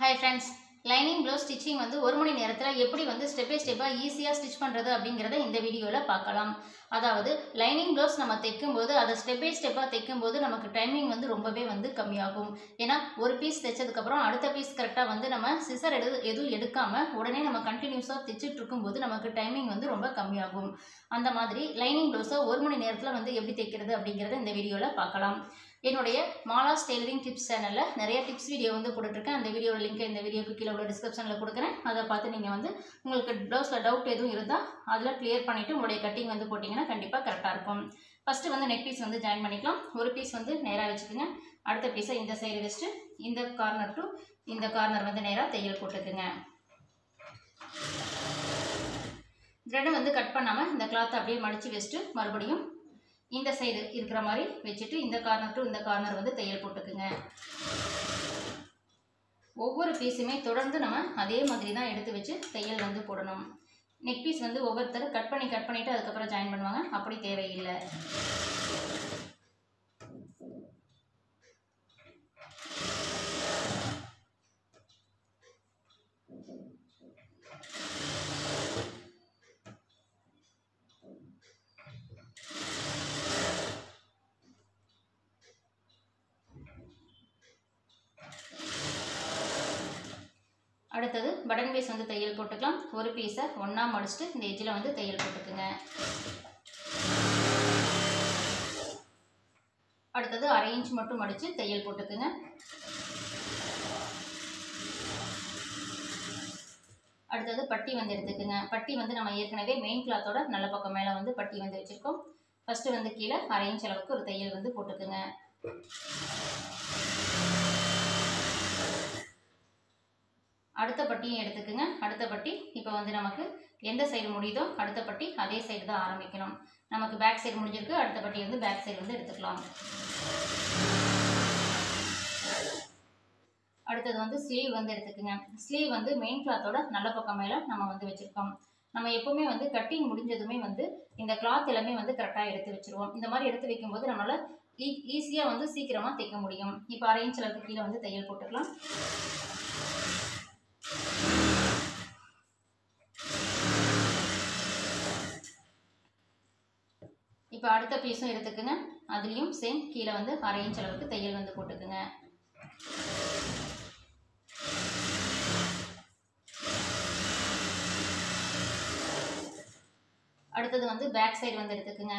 hi friends lining blouse stitching வந்து ஒரு மணி நேரத்தில் எப்படி வந்து ஸ்டெப் பை ஸ்டெப்பாக ஈஸியாக ஸ்டிச் பண்ணுறது அப்படிங்கிறத இந்த வீடியோவில் பார்க்கலாம் அதாவது லைனிங் ப்ளவுஸ் நம்ம தைக்கும்போது அதை ஸ்டெப் பை ஸ்டெப்பாக தைக்கும்போது நமக்கு டைமிங் வந்து ரொம்பவே வந்து கம்மியாகும் ஏன்னா ஒரு பீஸ் தைச்சதுக்கப்புறம் அடுத்த பீஸ் கரெக்டாக வந்து நம்ம சிசர் எடு எதுவும் எடுக்காமல் உடனே நம்ம கண்டினியூஸாக தைச்சிட்டு இருக்கும்போது நமக்கு டைமிங் வந்து ரொம்ப கம்மியாகும் அந்த மாதிரி லைனிங் ப்ளவுஸை ஒரு மணி நேரத்தில் வந்து எப்படி தைக்கிறது அப்படிங்கிறத இந்த வீடியோவில் பார்க்கலாம் என்னுடைய மாலாஸ் டெய்லரிங் டிப்ஸ் சேனலில் நிறைய டிப்ஸ் வீடியோ வந்து போட்டுட்ருக்கேன் அந்த வீடியோட லிங்க் இந்த வீடியோக்கு கீழே உள்ள டிஸ்கிரிப்ஷனில் கொடுக்குறேன் அதை பார்த்து நீங்கள் வந்து உங்களுக்கு ப்ளவுஸில் டவுட் எதுவும் இருந்தால் அதில் கிளியர் பண்ணிவிட்டு உங்களுடைய கட்டிங் வந்து போட்டிங்கன்னா கண்டிப்பாக கரெக்டாக இருக்கும் ஃபஸ்ட்டு வந்து நெக் பீஸ் வந்து ஜாயின் பண்ணிக்கலாம் ஒரு பீஸ் வந்து நேராக வச்சுக்கோங்க அடுத்த பீஸை இந்த சைடு வச்சுட்டு இந்த கார்னர் டு இந்த கார்னர் வந்து நேராக தையல் போட்டுக்குங்க த்ரெட்டை வந்து கட் பண்ணாமல் இந்த கிளாத்தை அப்படியே மடித்து வச்சுட்டு மறுபடியும் இந்த சைடு இருக்கிற மாதிரி வச்சுட்டு இந்த கார்னர் டு இந்த கார்னர் வந்து தையல் போட்டுக்குங்க ஒவ்வொரு பீஸுமே தொடர்ந்து நம்ம அதே மாதிரி தான் எடுத்து வச்சு தையல் வந்து போடணும் நெக் பீஸ் வந்து ஒவ்வொருத்தரும் கட் பண்ணி கட் பண்ணிவிட்டு அதுக்கப்புறம் ஜாயின் பண்ணுவாங்க அப்படி தேவையில்லை அடுத்தது பட்டன் பீஸ் வந்து தையல் போட்டுக்கலாம் ஒரு பீஸை ஒன்றா மடிச்சுட்டு இந்த எஜ்ஜில் வந்து தையல் போட்டுக்குங்க அடுத்தது அரை இன்ச் மட்டும் மடித்து தையல் போட்டுக்குங்க அடுத்தது பட்டி வந்து எடுத்துக்குங்க பட்டி வந்து நம்ம ஏற்கனவே மெயின் கிளாத்தோட நல்ல பக்கம் மேலே வந்து பட்டி வந்து வச்சுருக்கோம் ஃபஸ்ட்டு வந்து கீழே அரை இன்ச் அளவுக்கு ஒரு தையல் வந்து போட்டுக்குங்க அடுத்த பட்டியும் எடுத்துக்குங்க அடுத்த பட்டி இப்போ வந்து நமக்கு எந்த சைடு முடியுதோ அடுத்த பட்டி அதே சைடு தான் ஆரம்பிக்கணும் நமக்கு பேக் சைடு முடிஞ்சிருக்கு அடுத்த பட்டி வந்து பேக் சைடு வந்து எடுத்துக்கலாம் அடுத்தது வந்து ஸ்லீவ் வந்து எடுத்துக்குங்க ஸ்லீவ் வந்து மெயின் கிளாத்தோட நல்ல பக்கம் மேலே நம்ம வந்து வச்சுருக்கோம் நம்ம எப்போவுமே வந்து கட்டிங் முடிஞ்சதுமே வந்து இந்த கிளாத் எல்லாமே வந்து கரெக்டாக எடுத்து வச்சுருவோம் இந்த மாதிரி எடுத்து வைக்கும்போது நம்மளால் ஈ ஈஸியாக வந்து சீக்கிரமாக தைக்க முடியும் இப்போ அரை இன்ச் அளவுக்கு கீழே வந்து தையல் போட்டுக்கலாம் இப்போ அடுத்த பீஸும் எடுத்துக்குங்க அதுலேயும் சேம் கீழே வந்து அரை இன்ச் அளவுக்கு தையல் வந்து போட்டுக்குங்க அடுத்தது வந்து பேக் சைடு வந்து எடுத்துக்குங்க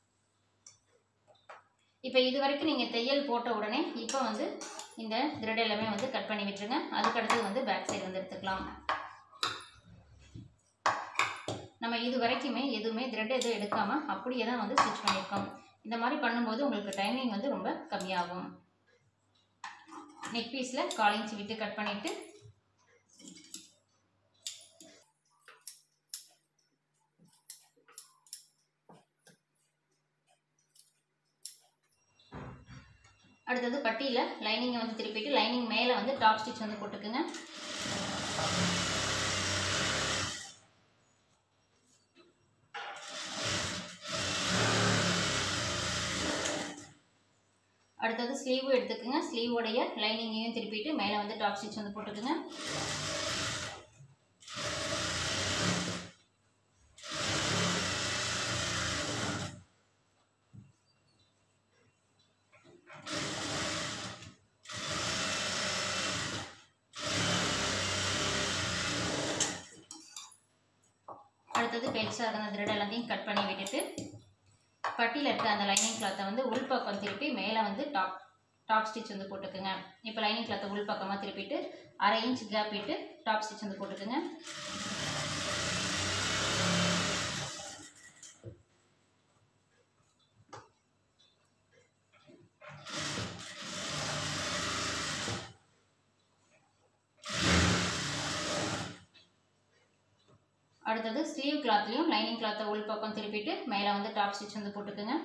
இப்போ இது வரைக்கும் நீங்கள் தையல் போட்ட உடனே இப்போ வந்து இந்த த்ரெட் எல்லாமே வந்து கட் பண்ணி விட்டுருங்க அதுக்கு அடுத்தது வந்து பேக் சைடு வந்து எடுத்துக்கலாம் நம்ம இது வரைக்குமே எதுவுமே த்ரெட் எதுவும் எடுக்காமல் அப்படியே தான் வந்து ஸ்டிச் பண்ணியிருக்கோம் இந்த மாதிரி பண்ணும்போது உங்களுக்கு டைமிங் வந்து ரொம்ப கம்மியாகும் நெக் பீஸில் கால் இன்ச் விட்டு கட் பண்ணிவிட்டு அடுத்தது பட்டியில் லைனிங்கை வந்து திருப்பிட்டு லைனிங் மேலே வந்து டாப் ஸ்டிச் வந்து போட்டுக்குங்க அடுத்தது ஸ்லீவும் எடுத்துக்கோங்க ஸ்லீவோடைய லைனிங்கையும் திருப்பிட்டு மேலே வந்து டாப் ஸ்டிச் வந்து போட்டுக்குங்க அடுத்தது பெருசாக இருந்த த்ரெட் எல்லாத்தையும் கட் பண்ணி விட்டுட்டு பட்டியில் இருக்க அந்த லைனிங் கிளாத்தை வந்து உள்பக்கம் திருப்பி மேலே வந்து டாப் டாப் ஸ்டிச் வந்து போட்டுக்குங்க இப்போ லைனிங் கிளாத்தை உள்பக்கமாக திருப்பிட்டு அரை இன்ச் கேப் விட்டு டாப் ஸ்டிச் வந்து போட்டுக்குங்க அடுத்தது ஸ்லீவ் கிளாத்லேயும் லைனிங் கிளாத்தை உள் பக்கம் திருப்பிட்டு மேலே வந்து டாப் ஸ்டிச் வந்து போட்டுக்குங்க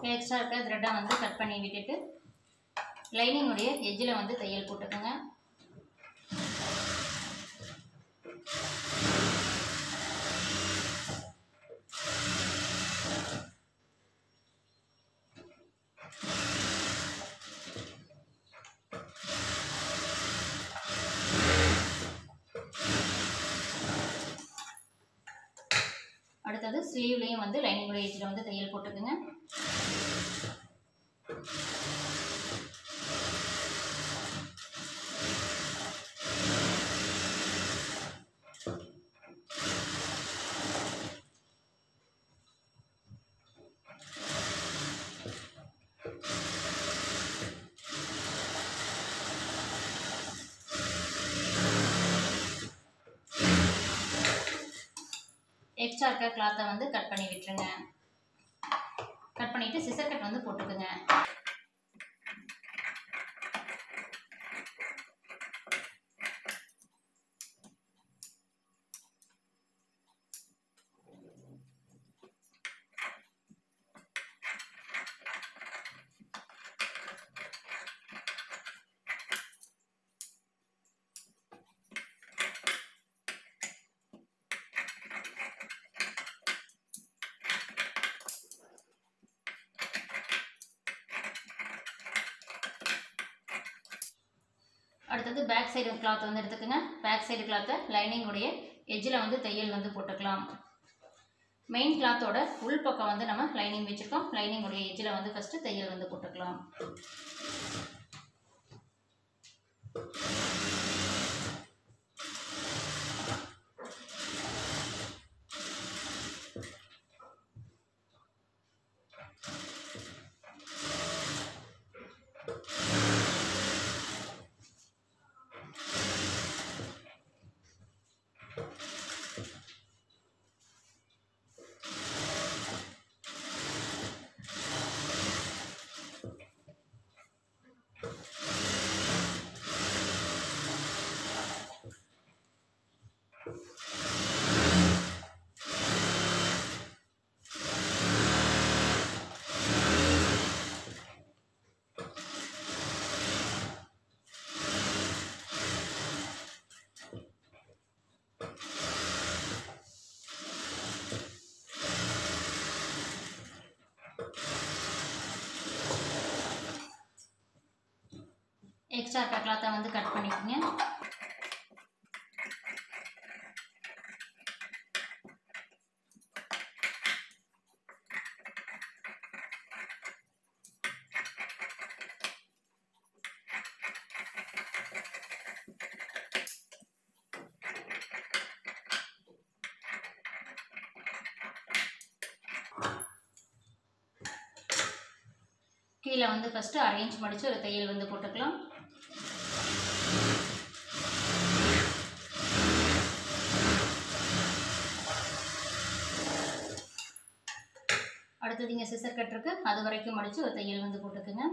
எக்ஸ்ட்ரா இருக்க த்ரெட்டை வந்து கட் பண்ணி விட்டுட்டு லைனிங்குடைய எஜ்ஜில் வந்து தையல் போட்டுக்கோங்க அடுத்தது ஸ்லீவ்லேயும் வந்து லைனிங்குடைய எஜ்ஜில் வந்து தையல் போட்டுக்கோங்க எக்ஸ்ட்ரா இருக்க கிளாத்தை வந்து கட் பண்ணி விட்டுருங்க கட் பண்ணிவிட்டு சிசர் கட் வந்து போட்டுக்குங்க அடுத்தது பேக் சைடு கிளாத் வந்து எடுத்துக்கோங்க பேக் சைடு கிளாத்தை லைனிங் உடைய எஜ்ஜில் வந்து தையல் வந்து போட்டுக்கலாம் மெயின் கிளாத்தோட உள் பக்கம் வந்து நம்ம லைனிங் வச்சுருக்கோம் லைனிங் உடைய எஜ்ஜில் வந்து ஃபஸ்ட்டு தையல் வந்து போட்டுக்கலாம் எக்ஸ்ட்ரா இருக்க கிளாத்தை வந்து கட் பண்ணிக்கோங்க கீழே வந்து ஃபஸ்ட்டு அரேஞ்ச் மடித்து ஒரு தையல் வந்து போட்டுக்கலாம் அடுத்தது இங்கே சிசர் கட் இருக்கு அது வரைக்கும் மடித்து ஒரு தையல் வந்து போட்டுக்குங்க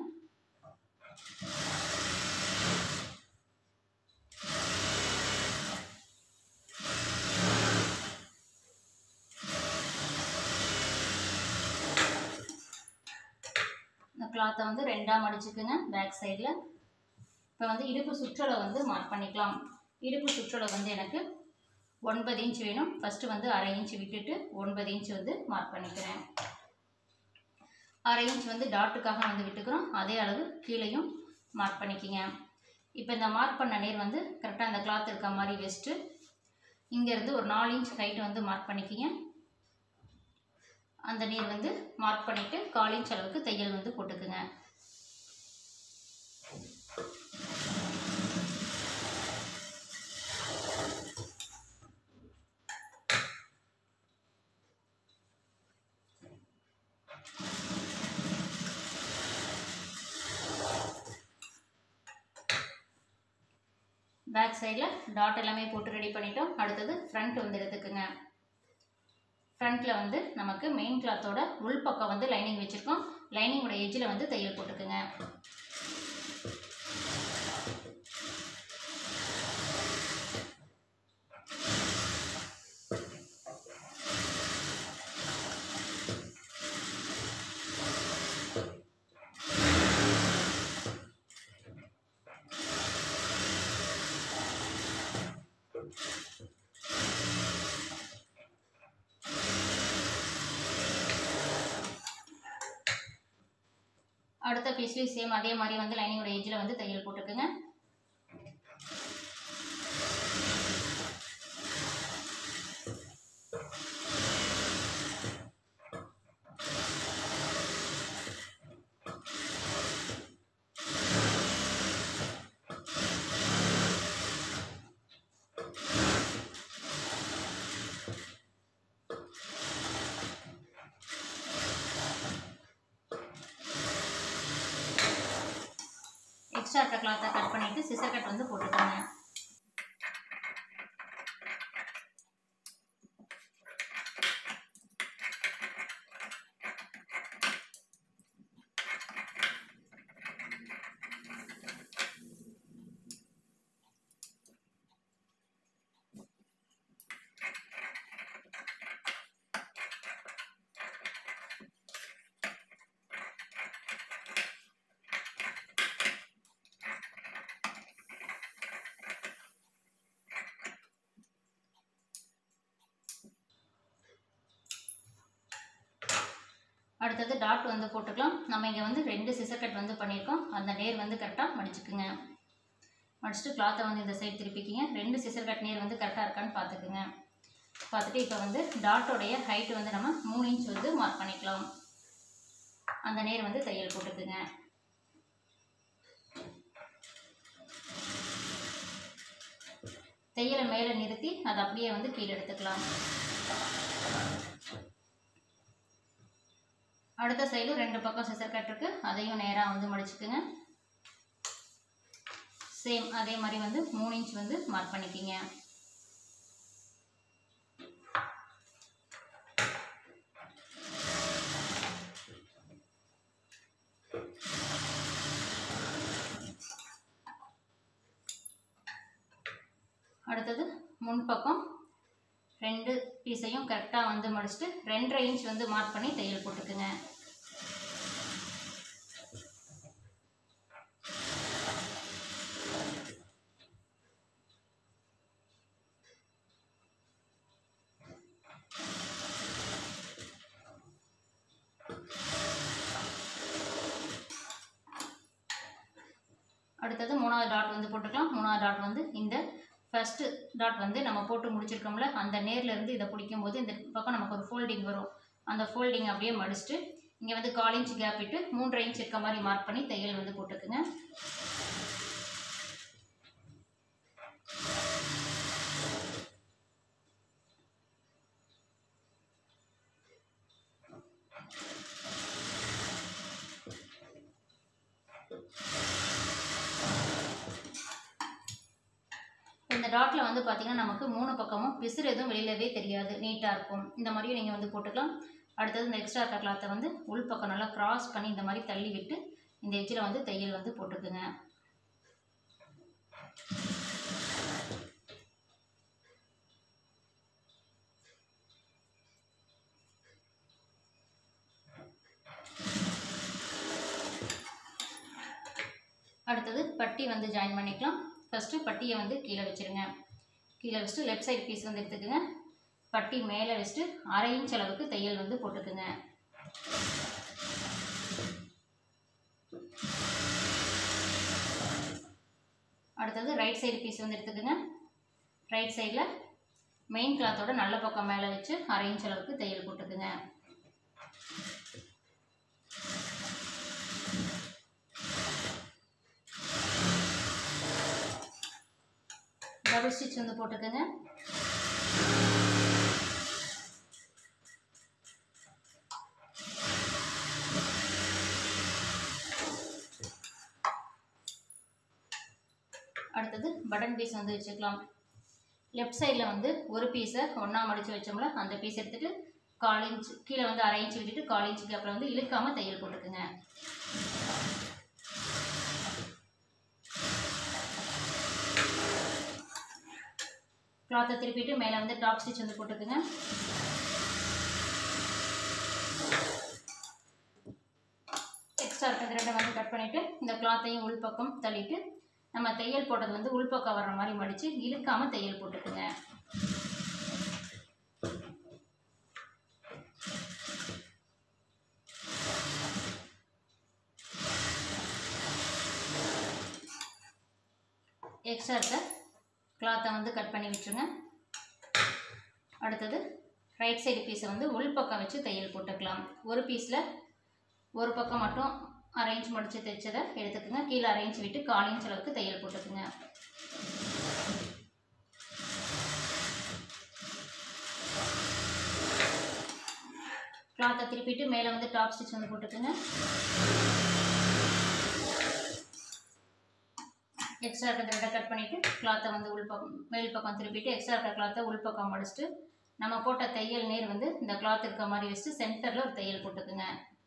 இந்த கிளாத்தை வந்து ரெண்டாக மடிச்சுக்குங்க பேக் சைடில் இப்போ வந்து இடுப்பு சுற்றளவு வந்து மார்க் பண்ணிக்கலாம் இடுப்பு சுற்றளவு வந்து எனக்கு ஒன்பது இன்ச் வேணும் ஃபஸ்ட்டு வந்து அரை இன்ச் விட்டுட்டு ஒன்பது இன்ச் வந்து மார்க் பண்ணிக்கிறேன் அரை இன்ச் வந்து டாட்டுக்காக வந்து விட்டுக்கிறோம் அதே அளவு கீழேயும் மார்க் பண்ணிக்கிங்க இப்போ இந்த மார்க் பண்ண நேர் வந்து கரெக்டாக இந்த கிளாத் இருக்க மாதிரி வெஸ்ட்டு இங்கேருந்து ஒரு நாலு இன்ச் ஹைட் வந்து மார்க் பண்ணிக்கிங்க அந்த நீர் வந்து மார்க் பண்ணிவிட்டு கால் இன்ச் அளவுக்கு தையல் வந்து போட்டுக்குங்க பேக் சைடில் டாட் எல்லாமே போட்டு ரெடி பண்ணிட்டோம் அடுத்தது ஃப்ரண்ட் வந்து எடுத்துக்குங்க ஃப்ரண்ட்டில் வந்து நமக்கு மெயின் கிளாத்தோட உள் பக்கம் வந்து லைனிங் வச்சுருக்கோம் லைனிங்கோட எஜ்ஜில் வந்து தையல் போட்டுக்குங்க அடுத்த பீஸ்லேயும் சேம் அதே மாதிரி வந்து லைனிங்கோட எஜ்ஜில் வந்து தையல் போட்டுக்குங்க எக்ஸ்ட்ரா இருக்க கிளாத்தை கட் பண்ணிவிட்டு சிசர் கட் வந்து போட்டுக்கோங்க அடுத்தது டாட் வந்து போட்டுக்கலாம் நம்ம இங்கே வந்து ரெண்டு சிசர் கட் வந்து பண்ணியிருக்கோம் அந்த நேர் வந்து கரெக்டாக மடிச்சுக்குங்க மடிச்சுட்டு கிளாத்தை வந்து இந்த சைடு திருப்பிக்கிங்க ரெண்டு சிசர் கட் நேர் வந்து கரெக்டாக இருக்கான்னு பார்த்துக்குங்க பார்த்துட்டு இப்போ வந்து டாட்டோடைய ஹைட் வந்து நம்ம மூணு இன்ச் வந்து மார்க் பண்ணிக்கலாம் அந்த நேர் வந்து தையல் போட்டுக்குங்க தையலை மேலே நிறுத்தி அதை அப்படியே வந்து கீழே எடுத்துக்கலாம் அடுத்த சைடும் ரெண்டு பக்கம் சிசர் கட் இருக்கு அதையும் நேராக வந்து மடிச்சுக்குங்க சேம் அதே மாதிரி வந்து மூணு இன்ச் வந்து மார்க் பண்ணிக்கிங்க அடுத்தது முன்பக்கம் ரெண்டு பீஸையும் கரெக்டாக வந்து மடிச்சுட்டு ரெண்டரை இன்ச் வந்து மார்க் பண்ணி தையல் போட்டுக்குங்க அடுத்தது மூணாவது டாட் வந்து போட்டுக்கலாம் மூணாவது டாட் வந்து இந்த ஃபஸ்ட்டு டாட் வந்து நம்ம போட்டு முடிச்சிருக்கோம்ல அந்த நேர்ல இருந்து இதை பிடிக்கும்போது இந்த பக்கம் நமக்கு ஒரு ஃபோல்டிங் வரும் அந்த ஃபோல்டிங் அப்படியே மடிச்சுட்டு இங்கே வந்து கால் இன்ச் கேப் விட்டு மூன்றரை இன்ச் இருக்க மாதிரி மார்க் பண்ணி தையல் வந்து போட்டுக்குங்க இந்த டாட்டில் வந்து பார்த்தீங்கன்னா நமக்கு மூணு பக்கமும் பிசுறு எதுவும் வெளியிலவே தெரியாது நீட்டாக இருக்கும் இந்த மாதிரியும் நீங்கள் வந்து போட்டுக்கலாம் அடுத்தது இந்த எக்ஸ்ட்ரா இருக்க கிளாத்தை வந்து உள் பக்கம் நல்லா கிராஸ் பண்ணி இந்த மாதிரி தள்ளி விட்டு இந்த எட்ஜில் வந்து தையல் வந்து போட்டுக்குங்க அடுத்தது பட்டி வந்து ஜாயின் பண்ணிக்கலாம் ஃபஸ்ட்டு பட்டியை வந்து கீழே வச்சுருங்க கீழே வச்சுட்டு லெஃப்ட் சைடு பீஸ் வந்து எடுத்துக்கோங்க பட்டி மேலே வச்சுட்டு அரை இன்ச் அளவுக்கு தையல் வந்து போட்டுக்குங்க அடுத்தது ரைட் சைடு பீஸ் வந்து எடுத்துக்கோங்க ரைட் சைடில் மெயின் கிளாத்தோட நல்ல பக்கம் மேலே வச்சு அரை இன்ச் அளவுக்கு தையல் போட்டுக்குங்க டபுள் ஸ்டிச் வந்து போட்டுக்கோங்க அடுத்தது பட்டன் பீஸ் வந்து வச்சுக்கலாம் லெஃப்ட் சைடில் வந்து ஒரு பீஸை ஒன்றா மடித்து வச்சோம்ல அந்த பீஸ் எடுத்துகிட்டு கால் இன்ச் கீழே வந்து அரை இன்ச் விட்டுட்டு கால் இன்ச்சுக்கு அப்புறம் வந்து இழுக்காமல் தையல் போட்டுக்குங்க கிளாத்தை திருப்பிட்டு மேலே வந்து டாப் ஸ்டிச் வந்து போட்டுக்குங்க எக்ஸ்ட்ரா இருக்க த்ரெட்டை வந்து கட் பண்ணிவிட்டு இந்த கிளாத்தையும் உள் பக்கம் தள்ளிட்டு நம்ம தையல் போட்டது வந்து உள் பக்கம் வர்ற மாதிரி மடித்து இழுக்காமல் தையல் போட்டுக்குங்க எக்ஸ்ட்ரா இருக்க கிளாத்தை வந்து கட் பண்ணி விட்டுருங்க அடுத்தது ரைட் சைடு பீஸை வந்து உள் பக்கம் வச்சு தையல் போட்டுக்கலாம் ஒரு பீஸில் ஒரு பக்கம் மட்டும் அரேஞ்ச் முடித்து தைச்சதை எடுத்துக்கோங்க கீழே அரேஞ்ச் விட்டு கால் இன்ச் அளவுக்கு தையல் போட்டுக்குங்க கிளாத்தை திருப்பிட்டு மேலே வந்து டாப் ஸ்டிச் வந்து போட்டுக்குங்க எக்ஸ்ட்ரா இருக்கிற த்ரெட்டை கட் பண்ணிவிட்டு கிளாத்தை வந்து உள் பக்கம் மேல் பக்கம் திருப்பிட்டு எக்ஸ்ட்ரா இருக்கிற கிளாத்தை உள் பக்கம் மடிச்சுட்டு நம்ம போட்ட தையல் நேர் வந்து இந்த கிளாத் இருக்க மாதிரி வச்சுட்டு சென்டரில் ஒரு தையல் போட்டுக்குங்க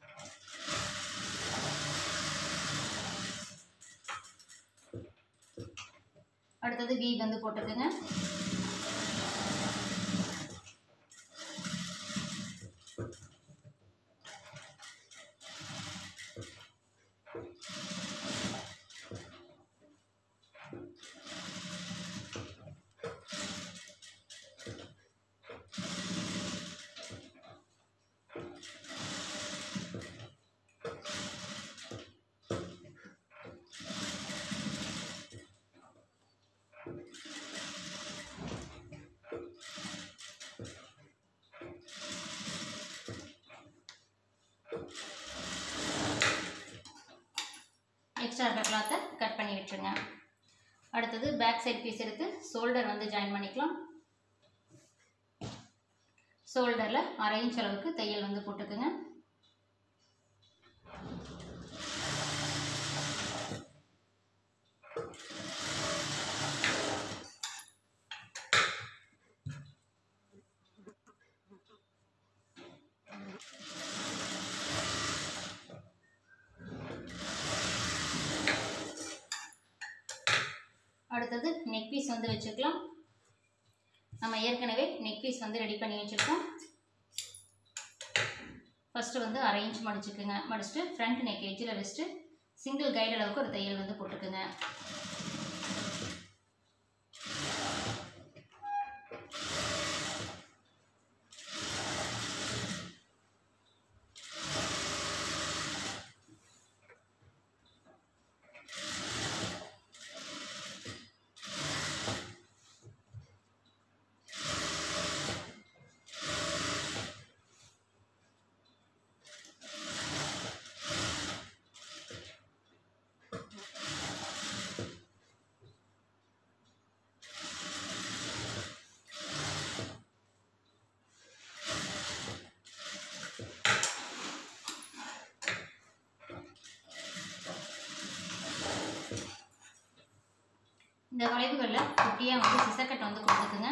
அடுத்தது வி வந்து போட்டுக்குங்க எக்ஸ்ட்ரா இருக்கிற கிளாத்தை கட் பண்ணி விட்டுருங்க அடுத்தது பேக் சைடு பீஸ் எடுத்து ஷோல்டர் வந்து ஜாயின் பண்ணிக்கலாம் ஷோல்டரில் அரை இன்ச் அளவுக்கு தையல் வந்து போட்டுக்குங்க அடுத்தது நெக் பீஸ் வந்து வச்சுக்கலாம் நம்ம ஏற்கனவே நெக் பீஸ் வந்து ரெடி பண்ணி வச்சுருக்கோம் ஃபஸ்ட்டு வந்து அரை இன்ச் மடிச்சுக்குங்க மடிச்சுட்டு ஃப்ரண்ட் நெக் எஜ்ஜில் வச்சுட்டு சிங்கிள் கைடு அளவுக்கு ஒரு தையல் வந்து போட்டுக்குங்க இந்த வளைவுகளில் குட்டியாக வந்து சிசக்கட்டை வந்து கொடுத்துக்குங்க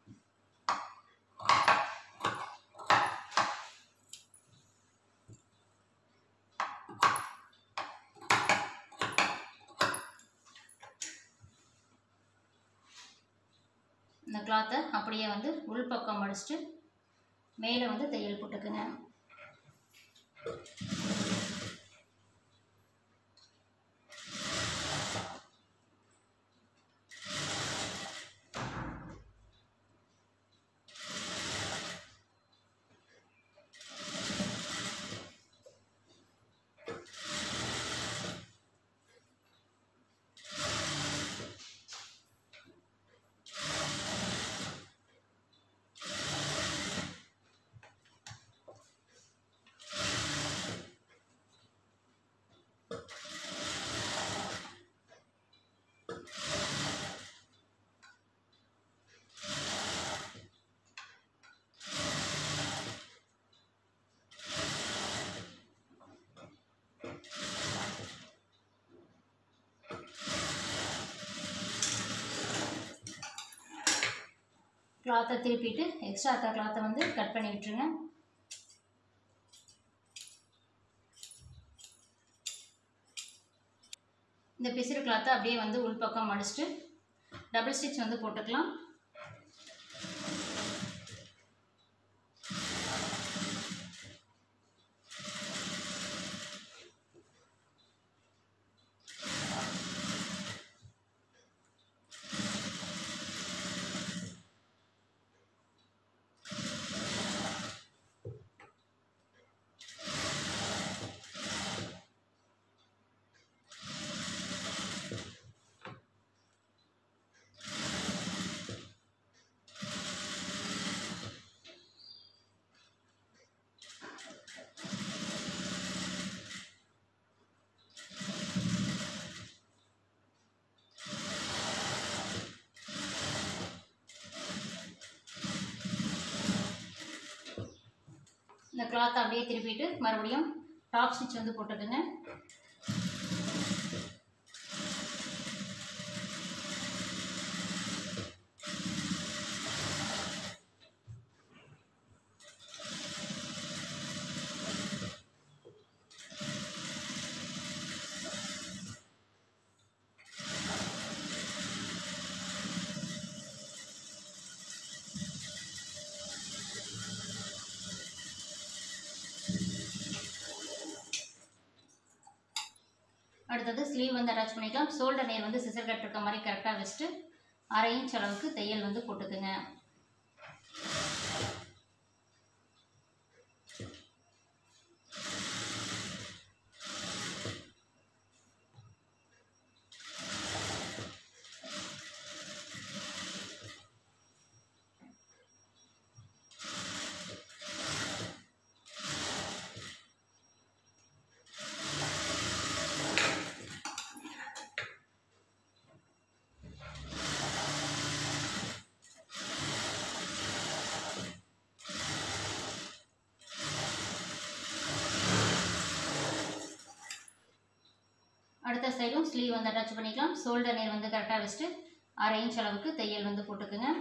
இந்த கிளாத்தை அப்படியே வந்து உள் பக்கம் மடிச்சுட்டு மேலே வந்து தையல் போட்டுக்குங்க கிளாத்தை திருப்பிட்டு எக்ஸ்ட்ரா இருக்க கிளாத்தை வந்து கட் பண்ணி விட்டுருங்க இந்த பிசிறு கிளாத்தை அப்படியே வந்து உள்பக்கம் மடிச்சுட்டு டபுள் ஸ்டிச் வந்து போட்டுக்கலாம் இந்த கிளாத்தை அப்படியே திருப்பிட்டு மறுபடியும் டாப் ஸ்டிச் வந்து போட்டுக்குங்க அடுத்தது ஸ்லீவ் வந்து அட்டாச் பண்ணிக்கலாம் ஷோல்டர் நேர் வந்து சிசர் கட் இருக்க மாதிரி கரெக்டாக வச்சுட்டு அரை இன்ச் அளவுக்கு தையல் வந்து போட்டுக்குங்க அடுத்த சைடும் ஸ்லீவ் வந்து அட்டாச் பண்ணிக்கலாம் ஷோல்டர் நேர் வந்து கரெக்டாக வச்சுட்டு அரை இன்ச் அளவுக்கு தையல் வந்து போட்டுக்குங்க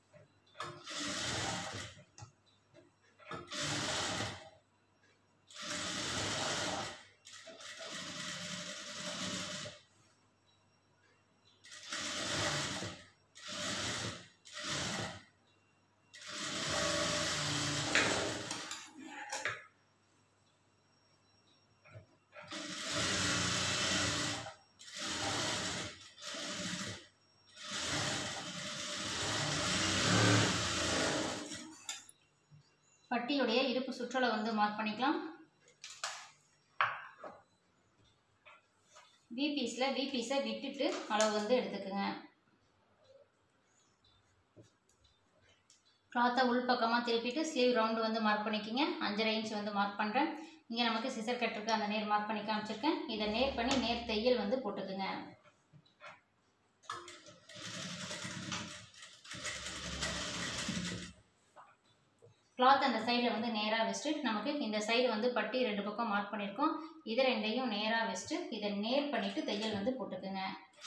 பட்டியுடைய இடுப்பு சுற்றளவு வந்து மார்க் பண்ணிக்கலாம் வி பீஸில் வி பீஸை விட்டுட்டு அளவு வந்து எடுத்துக்கோங்க கிளாத்தை உள் பக்கமாக திருப்பிட்டு ஸ்லீவ் ரவுண்டு வந்து மார்க் பண்ணிக்கோங்க அஞ்சரை இன்ச் வந்து மார்க் பண்ணுறேன் இங்கே நமக்கு சிசர் கட் இருக்கு அந்த நேர் மார்க் பண்ணி காமிச்சிருக்கேன் இதை நேர் பண்ணி நேர் தையல் வந்து போட்டுக்குங்க கிளாத் அந்த சைடில் வந்து நேராக வச்சுட்டு நமக்கு இந்த சைடு வந்து பட்டி ரெண்டு பக்கம் மார்க் பண்ணியிருக்கோம் இதை ரெண்டையும் நேராக வச்சுட்டு இதை நேர் பண்ணிவிட்டு தையல் வந்து போட்டுக்குங்க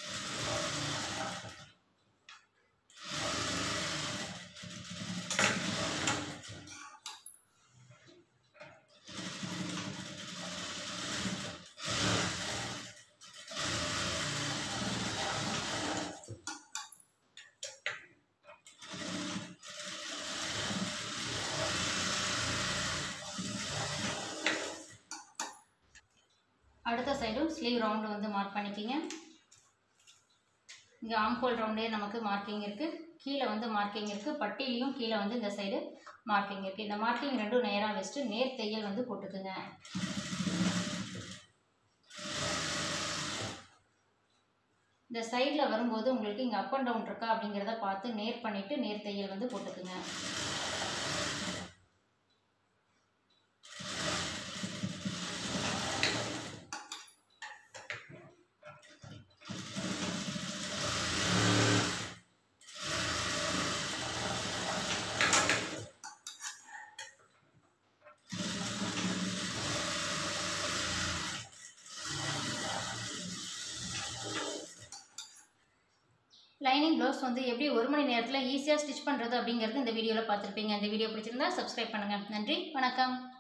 அடுத்த சைடும் ஸ்லீவ் ரவுண்டு வந்து மார்க் பண்ணிக்கிங்க இங்கே ஆம்ஹோல் ரவுண்டே நமக்கு மார்க்கிங் இருக்குது கீழே வந்து மார்க்கிங் இருக்குது பட்டிலையும் கீழே வந்து இந்த சைடு மார்க்கிங் இருக்குது இந்த மார்க்கிங் ரெண்டும் நேராக வச்சுட்டு நேர் தையல் வந்து போட்டுக்குங்க இந்த சைடில் வரும்போது உங்களுக்கு இங்கே அப் அண்ட் டவுன் இருக்கா அப்படிங்கிறத பார்த்து நேர் பண்ணிவிட்டு நேர் தையல் வந்து போட்டுக்குங்க லைனிங் ப்ளவுஸ் வந்து எப்படி ஒரு மணி நேரத்தில் ஈஸியாக ஸ்டிச் பண்ணுறது அப்படிங்கிறது இந்த வீடியோவில் பார்த்துருப்பீங்க இந்த வீடியோ பிடிச்சிருந்தா சப்ஸ்கிரைப் பண்ணுங்கள் நன்றி வணக்கம்